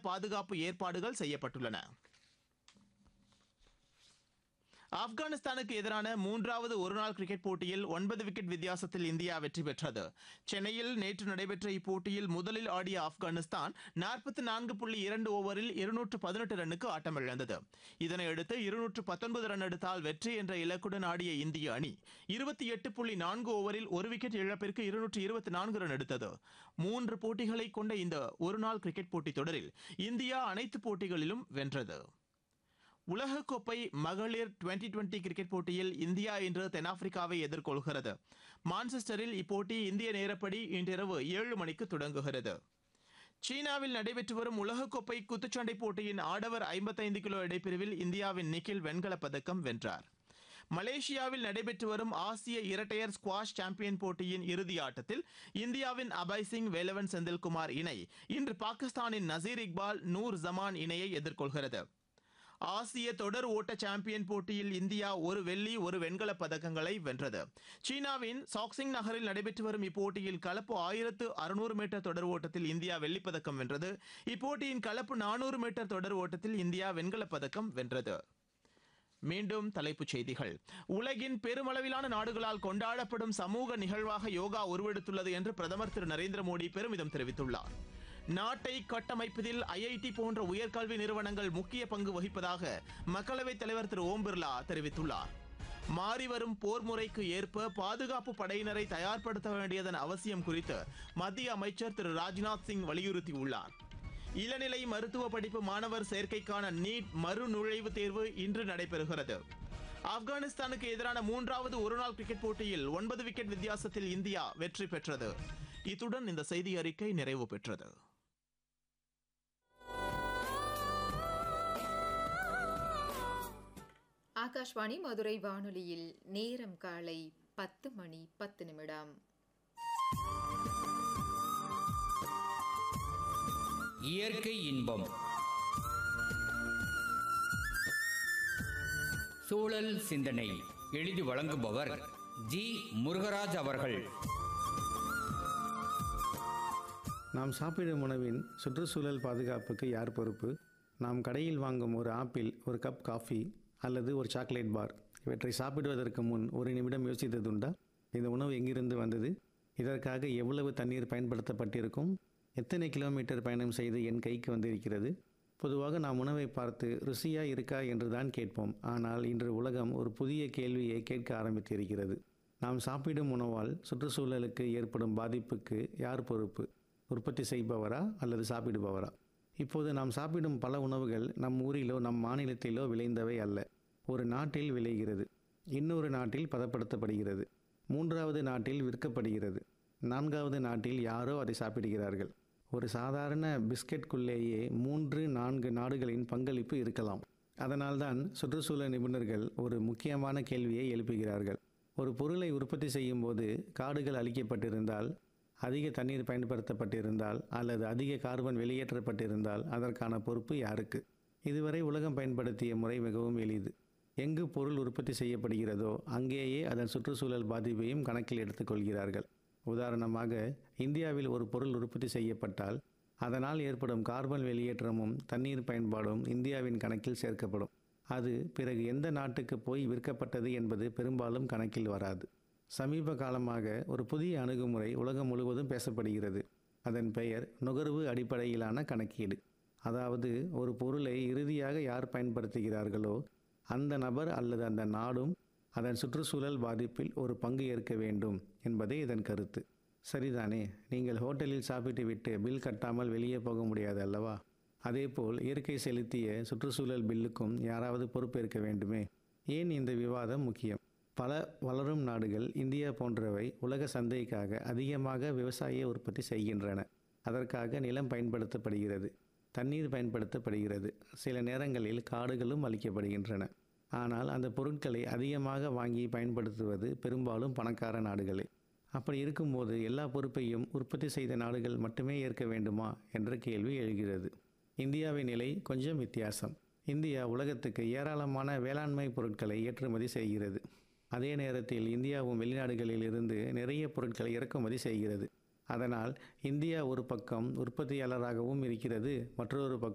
பாதுகாப்பு ஏற்பாடுகள் செய்யப்பட்டுள்ளன ஆப்கானிஸ்தானுக்கு எதிரான மூன்றாவது ஒருநாள் கிரிக்கெட் போட்டியில் ஒன்பது விக்கெட் வித்தியாசத்தில் இந்தியா வெற்றி பெற்றது சென்னையில் நேற்று நடைபெற்ற இப்போட்டியில் முதலில் ஆடிய ஆப்கானிஸ்தான் நாற்பத்தி நான்கு புள்ளி இரண்டு ஓவரில் இருநூற்று பதினெட்டு ரன்னுக்கு ஆட்டமிழந்தது இதனையடுத்து இருநூற்று பத்தொன்பது ரன் எடுத்தால் வெற்றி என்ற இலக்குடன் ஆடிய இந்திய அணி இருபத்தி எட்டு புள்ளி நான்கு ஓவரில் ஒரு விக்கெட் இழப்பிற்கு இருநூற்று இருபத்தி நான்கு ரன் எடுத்தது மூன்று போட்டிகளை கொண்ட இந்த ஒருநாள் கிரிக்கெட் போட்டித் தொடரில் இந்தியா அனைத்து போட்டிகளிலும் வென்றது உலகக்கோப்பை மகளிர் டுவெண்டி டுவெண்டி கிரிக்கெட் போட்டியில் இந்தியா இன்று தென்னாப்பிரிக்காவை எதிர்கொள்கிறது மான்செஸ்டரில் இப்போட்டி இந்திய நேரப்படி இன்றிரவு ஏழு மணிக்கு தொடங்குகிறது சீனாவில் நடைபெற்று வரும் உலகக்கோப்பை குத்துச்சண்டை போட்டியின் ஆடவர் ஐம்பத்தைந்து கிலோ இடைப்பிரிவில் இந்தியாவின் நிக்கில் வெண்கலப் பதக்கம் வென்றார் மலேசியாவில் நடைபெற்று வரும் ஆசிய இரட்டையர் ஸ்குவாஷ் சாம்பியன் போட்டியின் இறுதி ஆட்டத்தில் இந்தியாவின் அபய் சிங் வேலவன் செந்தில்குமார் இணை இன்று பாகிஸ்தானின் நசீர் இக்பால் நூர் ஜமான் இணையை எதிர்கொள்கிறது ஆசிய தொடர் ஓட்ட சாம்பியன் போட்டியில் இந்தியா ஒரு வெள்ளி ஒரு வெண்கலப் பதக்கங்களை வென்றது சீனாவின் சாக்சிங் நகரில் நடைபெற்று வரும் இப்போட்டியில் கலப்பு ஆயிரத்து அறுநூறு மீட்டர் தொடர் ஓட்டத்தில் இந்தியா வெள்ளிப் பதக்கம் வென்றது இப்போட்டியின் கலப்பு நானூறு மீட்டர் தொடர் ஓட்டத்தில் இந்தியா வெண்கலப் பதக்கம் வென்றது மீண்டும் தலைப்புச் செய்திகள் உலகின் பெருமளவிலான நாடுகளால் கொண்டாடப்படும் சமூக நிகழ்வாக யோகா உருவெடுத்துள்ளது என்று பிரதமர் திரு நரேந்திர மோடி பெருமிதம் தெரிவித்துள்ளார் நாட்டை கட்டமைப்பதில் ஐஐடி போன்ற உயர்கல்வி நிறுவனங்கள் முக்கிய பங்கு வகிப்பதாக மக்களவைத் தலைவர் திரு ஓம் பிர்லா தெரிவித்துள்ளார் மாறிவரும் போர் முறைக்கு ஏற்ப பாதுகாப்பு படையினரை தயார்படுத்த வேண்டியதன் அவசியம் குறித்து மத்திய அமைச்சர் திரு ராஜ்நாத் சிங் வலியுறுத்தியுள்ளார் இளநிலை மருத்துவ படிப்பு மாணவர் சேர்க்கைக்கான நீட் மறுநுழைவுத் தேர்வு இன்று நடைபெறுகிறது ஆப்கானிஸ்தானுக்கு எதிரான மூன்றாவது ஒருநாள் கிரிக்கெட் போட்டியில் ஒன்பது விக்கெட் வித்தியாசத்தில் இந்தியா வெற்றி பெற்றது இத்துடன் இந்த செய்தி அறிக்கை நிறைவு பெற்றது ஆகாஷ்வாணி மதுரை வானொலியில் நேரம் காலை பத்து மணி பத்து நிமிடம் இயற்கை இன்பம் சூழல் சிந்தனை எழுதி வழங்குபவர் ஜி முருகராஜ் அவர்கள் நாம் சாப்பிடும் உணவின் சுற்றுச்சூழல் பாதுகாப்புக்கு யார் பொறுப்பு நாம் கடையில் வாங்கும் ஒரு ஆப்பிள் ஒரு கப் காஃபி அல்லது ஒரு சாக்லேட் பார் இவற்றை சாப்பிடுவதற்கு முன் ஒரு நிமிடம் யோசித்ததுண்டா இந்த உணவு எங்கிருந்து வந்தது இதற்காக எவ்வளவு தண்ணீர் பயன்படுத்தப்பட்டிருக்கும் எத்தனை கிலோமீட்டர் பயணம் செய்து என் கைக்கு வந்திருக்கிறது பொதுவாக நாம் உணவை பார்த்து ருசியா இருக்கா என்று தான் கேட்போம் ஆனால் இன்று உலகம் ஒரு புதிய கேள்வியை கேட்க ஆரம்பித்திருக்கிறது நாம் சாப்பிடும் உணவால் சுற்றுச்சூழலுக்கு ஏற்படும் பாதிப்புக்கு யார் பொறுப்பு உற்பத்தி செய்பவரா அல்லது சாப்பிடுபவரா இப்போது நாம் சாப்பிடும் பல உணவுகள் நம் ஊரிலோ நம் மாநிலத்திலோ விளைந்தவை அல்ல ஒரு நாட்டில் விளைகிறது இன்னொரு நாட்டில் பதப்படுத்தப்படுகிறது மூன்றாவது நாட்டில் விற்கப்படுகிறது நான்காவது நாட்டில் யாரோ அதை சாப்பிடுகிறார்கள் ஒரு சாதாரண பிஸ்கெட்குள்ளேயே மூன்று நான்கு நாடுகளின் பங்களிப்பு இருக்கலாம் அதனால்தான் சுற்றுச்சூழல் நிபுணர்கள் ஒரு முக்கியமான கேள்வியை எழுப்புகிறார்கள் ஒரு பொருளை உற்பத்தி செய்யும் போது காடுகள் அழிக்கப்பட்டிருந்தால் அதிக தண்ணீர் பயன்படுத்தப்பட்டிருந்தால் அல்லது அதிக கார்பன் வெளியேற்றப்பட்டிருந்தால் அதற்கான பொறுப்பு யாருக்கு இதுவரை உலகம் பயன்படுத்திய முறை மிகவும் எளிது எங்கு பொருள் உற்பத்தி செய்யப்படுகிறதோ அங்கேயே அதன் சுற்றுச்சூழல் பாதிப்பையும் கணக்கில் எடுத்துக்கொள்கிறார்கள் உதாரணமாக இந்தியாவில் ஒரு பொருள் உற்பத்தி செய்யப்பட்டால் அதனால் ஏற்படும் கார்பன் வெளியேற்றமும் தண்ணீர் பயன்பாடும் இந்தியாவின் கணக்கில் சேர்க்கப்படும் அது பிறகு எந்த நாட்டுக்கு போய் விற்கப்பட்டது என்பது பெரும்பாலும் கணக்கில் வராது சமீப காலமாக ஒரு புதிய அணுகுமுறை உலகம் முழுவதும் பேசப்படுகிறது அதன் பெயர் நுகர்வு அடிப்படையிலான கணக்கீடு அதாவது ஒரு பொருளை இறுதியாக யார் பயன்படுத்துகிறார்களோ அந்த நபர் அல்லது அந்த நாடும் அதன் சுற்றுச்சூழல் பாதிப்பில் ஒரு பங்கு ஏற்க வேண்டும் என்பதே இதன் கருத்து சரிதானே நீங்கள் ஹோட்டலில் சாப்பிட்டு விட்டு பில் கட்டாமல் வெளியே போக முடியாது அல்லவா அதேபோல் இயற்கை செலுத்திய சுற்றுச்சூழல் பில்லுக்கும் யாராவது பொறுப்பேற்க வேண்டுமே ஏன் இந்த விவாதம் முக்கியம் பல வளரும் நாடுகள் இந்தியா போன்றவை உலக சந்தைக்காக அதிகமாக விவசாய உற்பத்தி செய்கின்றன அதற்காக நிலம் பயன்படுத்தப்படுகிறது தண்ணீர் பயன்படுத்தப்படுகிறது சில நேரங்களில் காடுகளும் அளிக்கப்படுகின்றன ஆனால் அந்த பொருட்களை அதிகமாக வாங்கி பயன்படுத்துவது பெரும்பாலும் பணக்கார நாடுகளே அப்படி இருக்கும்போது எல்லா பொறுப்பையும் உற்பத்தி செய்த நாடுகள் மட்டுமே ஏற்க வேண்டுமா என்ற கேள்வி எழுகிறது இந்தியாவின் நிலை கொஞ்சம் வித்தியாசம் இந்தியா உலகத்துக்கு ஏராளமான வேளாண்மை பொருட்களை ஏற்றுமதி செய்கிறது அதே நேரத்தில் இந்தியாவும் வெளிநாடுகளில் இருந்து நிறைய பொருட்களை இறக்குமதி செய்கிறது அதனால் இந்தியா ஒரு பக்கம் உற்பத்தியாளராகவும் இருக்கிறது மற்றொரு பக்கம்